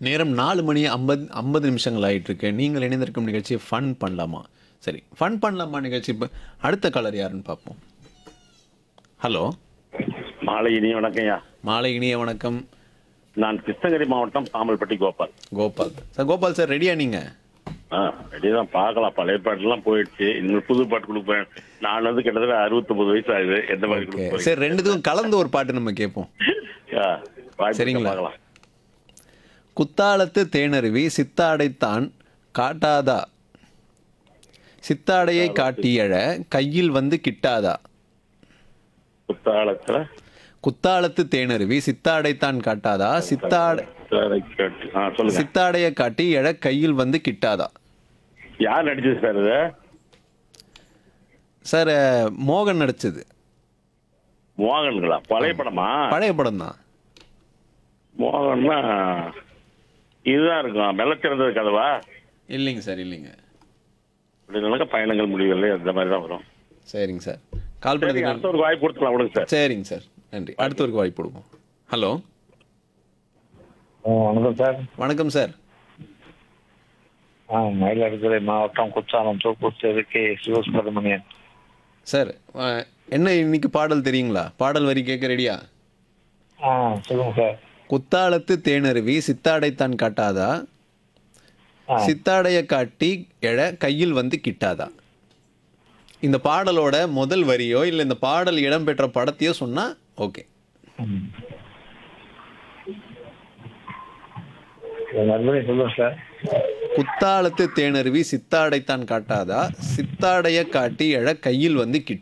நேரம் நாலு மணி ஐம்பது ஐம்பது நிமிஷங்கள் ஆயிட்டு இருக்கு நீங்கள் இணைந்திருக்கும் நிகழ்ச்சியை ஃபன் பண்ணலாமா சரி ஃபன் பண்ணலாமா நிகழ்ச்சி இப்போ அடுத்த காலர் யாருன்னு பார்ப்போம் ஹலோ மாலை இனி வணக்கம்யா மாலை இனிய வணக்கம் நான் கிருஷ்ணகிரி மாவட்டம் தாமல்பட்டி கோபால் கோபால் சார் கோபால் சார் ரெடியா நீங்க ஆ ரெடிதான் பார்க்கலாம் பழைய பாட்டுலாம் போயிடுச்சு இன்னும் புது பாட்டு கொடுப்பேன் நான் வந்து கிட்டத்தட்ட அறுபத்தொன்பது வயசு ஆகுது எந்த மாதிரி ஓகே கொடுக்க சரி ரெண்டுத்துக்கும் கலந்து ஒரு பாட்டு நம்ம கேட்போம் போறீங்க சரிங்களா? பார்க்கலாம் குத்தாலத்து தேனருவி சித்தாடைத்தான் காட்டாதா சித்தாடையை காட்டியழ கையில் வந்து கிட்டாதா குத்தாலத்துல குத்தாலத்து தேனருவி சித்தாடைத்தான் காட்டாதா சித்தாடை சரி, கேட்டு. ஆ சொல்லுங்க சித்தாடைய காட்டி எழ கையில் வந்து கிட்டாதா யார் நடிச்சது சார் இது சார் அஹ், மோகன் நடிச்சது மோகன்களா பழைய படமா பழைய படம் தான் மோகன்னா இதுதான் இருக்கும் மெல்லச்சிறந்தது கதவா இல்லைங்க சார் இல்லைங்க இப்படி பயணங்கள் முடியவில்லை அந்த மாதிரி தான் வரும் சரிங்க சார் கால் சரி பண்ணதுக்கு அடுத்த ஒரு வாய்ப்பு கொடுத்துக்கலாம் விடுங்க சார் சரிங்க சார் நன்றி அடுத்தவருக்கு வாய்ப்பு கொடுப்போம் ஹலோ வணக்கம் சார் வணக்கம் சார் ஆ மயிலாடுதுறை மாவட்டம் குற்றாலம் தூக்கூர் தெரு கே சிவசுப்பிரமணியன் சார் அஹ், என்ன இன்னைக்கு பாடல் தெரியுங்களா பாடல் வரி கேட்க ரெடியா ஆ சொல்லுங்க சார் குத்தாலத்து தேனருவி சித்தாடைத்தான் காட்டாதா ஆ. சித்தாடைய காட்டி எழ கையில் வந்து கிட்டாதா இந்த பாடலோட முதல் வரியோ இல்லை இந்த பாடல் இடம்பெற்ற படத்தையோ சொன்னா ஓகே ம். இது மறுபடியும் சொல்லுங்க சார் குத்தாலத்து தேனருவி சித்தாடைத்தான் காட்டாதா சித்தாடைய காட்டி எழ கையில் வந்து கிட்டாதா